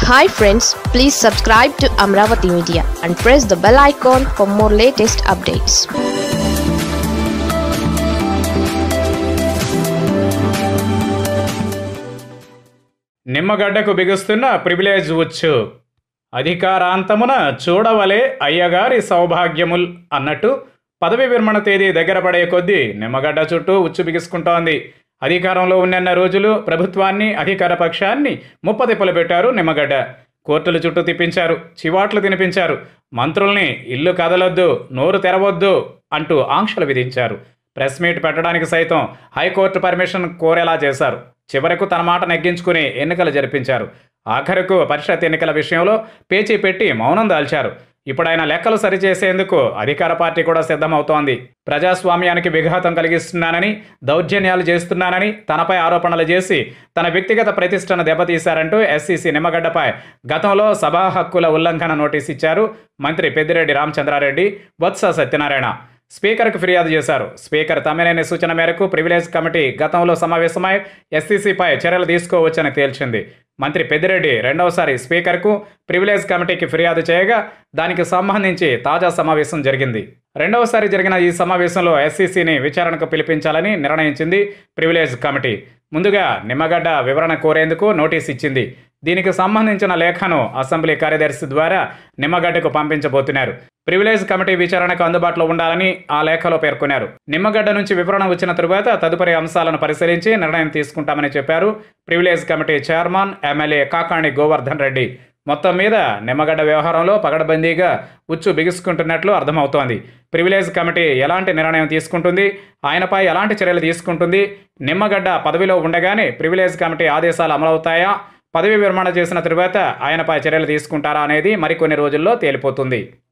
hi friends please subscribe to Amaravati media and press the bell icon for more latest updates నిమ్మగడ్డకు బిగుస్తున్న privilege ఉచ్చు అధికారాంతమున చూడవలే అయ్యగారి సౌభాగ్యముల్ అన్నట్టు పదవి విరమణ తేదీ దగ్గర పడే కొద్దీ నిమ్మగడ్డ చుట్టూ ఉచ్చు బిగుసుకుంటోంది అధికారంలో ఉన్నన్న రోజులు ప్రభుత్వాన్ని అధికార పక్షాన్ని ముప్పతిప్పలు పెట్టారు నిమ్మగడ్డ కోర్టుల చుట్టూ తిప్పించారు చివాట్లు తినిపించారు మంత్రుల్ని ఇల్లు కదలొద్దు నోరు తెరవద్దు అంటూ ఆంక్షలు విధించారు ప్రెస్ మీట్ పెట్టడానికి సైతం హైకోర్టు పర్మిషన్ కోరేలా చేశారు చివరకు తన మాట నెగ్గించుకుని ఎన్నికలు జరిపించారు ఆఖరకు పరిషత్ ఎన్నికల విషయంలో పేచీ పెట్టి మౌనం దాల్చారు ఇప్పుడు ఆయన లెక్కలు సరిచేసేందుకు అధికార పార్టీ కూడా సిద్ధమవుతోంది ప్రజాస్వామ్యానికి విఘాతం కలిగిస్తున్నానని దౌర్జన్యాలు చేస్తున్నానని తనపై ఆరోపణలు చేసి తన వ్యక్తిగత ప్రతిష్టను దెబ్బతీశారంటూ ఎస్సీసీ నిమ్మగడ్డపై గతంలో సభా హక్కుల ఉల్లంఘన నోటీస్ ఇచ్చారు మంత్రి పెద్దిరెడ్డి రామచంద్రారెడ్డి బొత్స సత్యనారాయణ స్పీకర్కు ఫిర్యాదు చేశారు స్పీకర్ తమ్మినేని సూచన మేరకు ప్రివిలేజ్ కమిటీ గతంలో సమావేశమై ఎస్సీసీపై చర్యలు తీసుకోవచ్చని తేల్చింది మంత్రి పెద్దిరెడ్డి రెండవసారి స్పీకర్కు ప్రివిలేజ్ కమిటీకి ఫిర్యాదు చేయగా దానికి సంబంధించి తాజా సమావేశం జరిగింది రెండవసారి జరిగిన ఈ సమావేశంలో ఎస్సీసీని విచారణకు పిలిపించాలని నిర్ణయించింది ప్రివిలేజ్ కమిటీ ముందుగా నిమ్మగడ్డ వివరణ కోరేందుకు నోటీస్ ఇచ్చింది దీనికి సంబంధించిన లేఖను అసెంబ్లీ కార్యదర్శి ద్వారా నిమ్మగడ్డకు పంపించబోతున్నారు ప్రివిలేజ్ కమిటీ విచారణకు అందుబాటులో ఉండాలని ఆ లేఖలో పేర్కొన్నారు నిమ్మగడ్డ నుంచి వివరణ వచ్చిన తరువాత తదుపరి అంశాలను పరిశీలించి నిర్ణయం తీసుకుంటామని చెప్పారు privilege committee chairman MLA Kakani Govardhan Reddy మొత్తం మీద నిమ్మగడ్డ వ్యవహారంలో పగడబందీగా ఉచ్చు బిగుసుకుంటున్నట్లు అర్థమవుతోంది ప్రివిలేజ్ కమిటీ ఎలాంటి నిర్ణయం తీసుకుంటుంది ఆయనపై ఎలాంటి చర్యలు తీసుకుంటుంది నిమ్మగడ్డ పదవిలో ఉండగానే ప్రివిలేజ్ కమిటీ ఆదేశాలు అమలవుతాయా పదవి విరమణ చేసిన తరువాత ఆయనపై చర్యలు తీసుకుంటారా అనేది మరికొన్ని రోజుల్లో తేలిపోతుంది